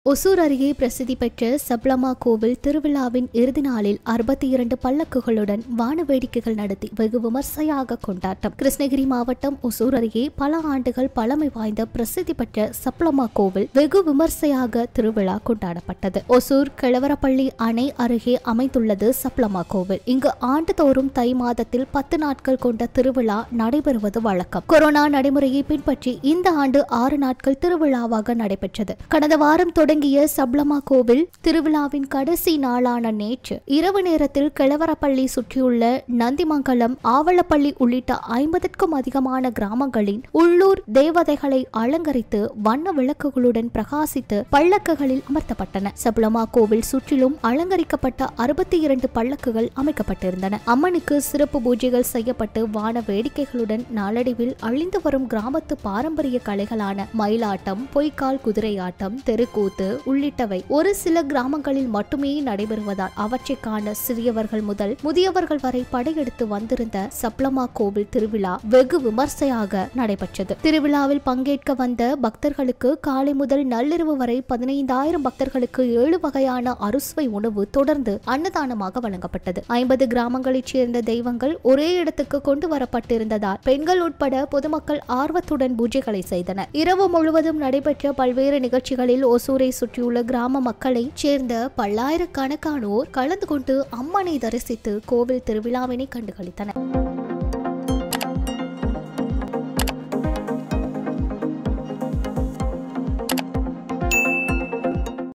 ஒசூர் அருகே பிரசித்தி பெற்ற சப்ளமா கோவில் திருவிழாவின் இறுதி நாளில் அறுபத்தி இரண்டு பல்லக்குகளுடன் வான வேடிக்கைகள் நடத்தி வெகு விமர்சையாக கொண்டாட்டம் கிருஷ்ணகிரி மாவட்டம் ஒசூர் அருகே பல ஆண்டுகள் பழமை வாய்ந்த பிரசித்தி பெற்ற சப்ளமா கோவில் வெகு விமர்சையாக திருவிழா கொண்டாடப்பட்டது ஒசூர் கிழவரப்பள்ளி அணை அருகே அமைந்துள்ளது சப்ளமா கோவில் இங்கு ஆண்டுதோறும் தை மாதத்தில் பத்து நாட்கள் கொண்ட திருவிழா நடைபெறுவது வழக்கம் கொரோனா நடைமுறையை பின்பற்றி இந்த ஆண்டு ஆறு நாட்கள் திருவிழாவாக நடைபெற்றது கடந்த வாரம் தொடங்கிய சப்ளமா கோவில் திருவிழாவின் கடைசி நாளான நேற்று இரவு நேரத்தில் கிழவரப்பள்ளி சுற்றியுள்ள நந்திமங்கலம் ஆவளப்பள்ளி உள்ளிட்ட ஐம்பதுக்கும் அதிகமான கிராமங்களின் உள்ளூர் தேவதைகளை அலங்கரித்து வண்ண விளக்குகளுடன் பிரகாசித்து பல்லக்குகளில் அமர்த்தப்பட்டன சப்ளமா கோவில் சுற்றிலும் அலங்கரிக்கப்பட்ட அறுபத்தி இரண்டு பல்லக்குகள் அமைக்கப்பட்டிருந்தன அம்மனுக்கு சிறப்பு பூஜைகள் செய்யப்பட்டு வான வேடிக்கைகளுடன் நாளடைவில் அழிந்து வரும் கிராமத்து பாரம்பரிய கலைகளான மயிலாட்டம் பொய்க்கால் குதிரையாட்டம் தெருக்கூத்து உள்ளிட்டவை ஒரு சில கிராமங்களில் மட்டுமே நடைபெறுவதால் அவற்றை காண சிறியவர்கள் முதல் முதியவர்கள் வரை படையெடுத்து வந்திருந்த சப்ளமா கோவில் திருவிழா வெகு விமர்சையாக நடைபெற்றது திருவிழாவில் பங்கேற்க வந்த பக்தர்களுக்கு காலை முதல் நள்ளிரவு வரை பதினைந்தாயிரம் பக்தர்களுக்கு ஏழு வகையான அறுசுவை உணவு தொடர்ந்து அன்னதானமாக வழங்கப்பட்டது ஐம்பது கிராமங்களைச் சேர்ந்த தெய்வங்கள் ஒரே இடத்துக்கு கொண்டு வரப்பட்டிருந்ததால் பெண்கள் உட்பட பொதுமக்கள் ஆர்வத்துடன் பூஜைகளை செய்தனர் இரவு முழுவதும் நடைபெற்ற பல்வேறு நிகழ்ச்சிகளில் ஒசூரை சுற்றியுள்ள கிராம மக்களைச் சேர்ந்த பல்லாயிரக்கணக்கானோர் கலந்து கொண்டு அம்மனை தரிசித்து கோவில் திருவிழாவினை கண்டுகளித்தனர்